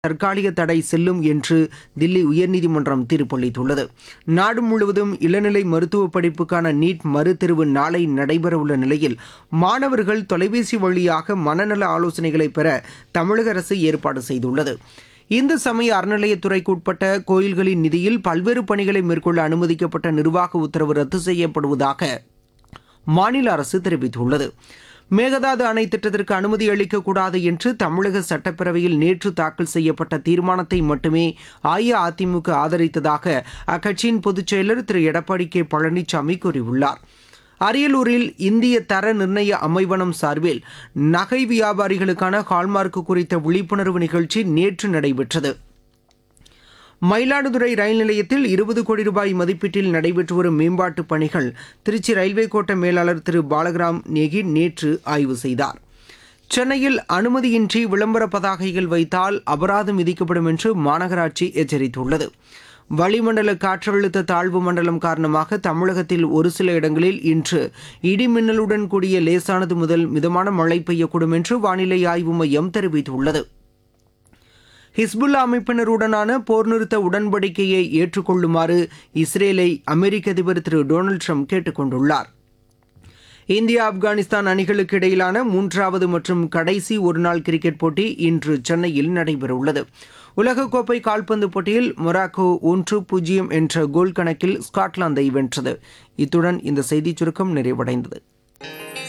தற்காலிக தடை செல்லும் என்று தில்லி உயர்நீதிமன்றம் தீர்ப்பளித்துள்ளது நாடு முழுவதும் இளநிலை மருத்துவ படிப்புக்கான நீட் மறுதேர்வு நாளை நடைபெறவுள்ள நிலையில் மாணவர்கள் தொலைபேசி வழியாக மனநல ஆலோசனைகளை பெற தமிழக அரசு ஏற்பாடு செய்துள்ளது இந்து சமய அறநிலையத்துறைக்கு உட்பட்ட கோயில்களின் நிதியில் பல்வேறு பணிகளை மேற்கொள்ள அனுமதிக்கப்பட்ட நிர்வாக உத்தரவு ரத்து செய்யப்படுவதாக மாநில அரசு தெரிவித்துள்ளது மேகதாது அணை திட்டத்திற்கு அனுமதி அளிக்கக்கூடாது என்று தமிழக சட்டப்பேரவையில் நேற்று தாக்கல் செய்யப்பட்ட தீர்மானத்தை மட்டுமே அஇஅதிமுக ஆதரித்ததாக அக்கட்சியின் பொதுச் செயலர் திரு எடப்பாடி கே பழனிசாமி கூறியுள்ளார் அரியலூரில் இந்திய தர நிர்ணய அமைவனம் சார்பில் நகை வியாபாரிகளுக்கான ஹால்மார்க் குறித்த விழிப்புணர்வு நிகழ்ச்சி நேற்று நடைபெற்றது மயிலாடுதுறை ரயில் நிலையத்தில் இருபது கோடி ரூபாய் மதிப்பீட்டில் நடைபெற்று வரும் மேம்பாட்டுப் பணிகள் திருச்சி ரயில்வே கோட்ட மேலாளர் திரு பாலகிராம் நேகி நேற்று ஆய்வு செய்தார் சென்னையில் அனுமதியின்றி விளம்பர பதாகைகள் வைத்தால் அபராதம் விதிக்கப்படும் என்று மாநகராட்சி எச்சரித்துள்ளது வளிமண்டல காற்றழுத்த தாழ்வு மண்டலம் காரணமாக தமிழகத்தில் ஒரு சில இடங்களில் இன்று இடிமின்னலுடன் கூடிய லேசானது முதல் மிதமான மழை பெய்யக்கூடும் என்று வானிலை ஆய்வு மையம் தெரிவித்துள்ளது ஹிஸ்புல்லா அமைப்பினருடனான போர் நிறுத்த உடன்படிக்கையை ஏற்றுக்கொள்ளுமாறு இஸ்ரேலை அமெரிக்க அதிபர் திரு டொனால்டு ட்ரம்ப் கேட்டுக் கொண்டுள்ளார் இந்தியா ஆப்கானிஸ்தான் அணிகளுக்கு இடையிலான மூன்றாவது மற்றும் கடைசி ஒருநாள் கிரிக்கெட் போட்டி இன்று சென்னையில் நடைபெறவுள்ளது உலகக்கோப்பை கால்பந்து போட்டியில் மொராக்கோ ஒன்று பூஜ்ஜியம் என்ற கோல் கணக்கில் ஸ்காட்லாந்தை வென்றது இத்துடன் இந்த செய்திச் சுருக்கம் நிறைவடைந்தது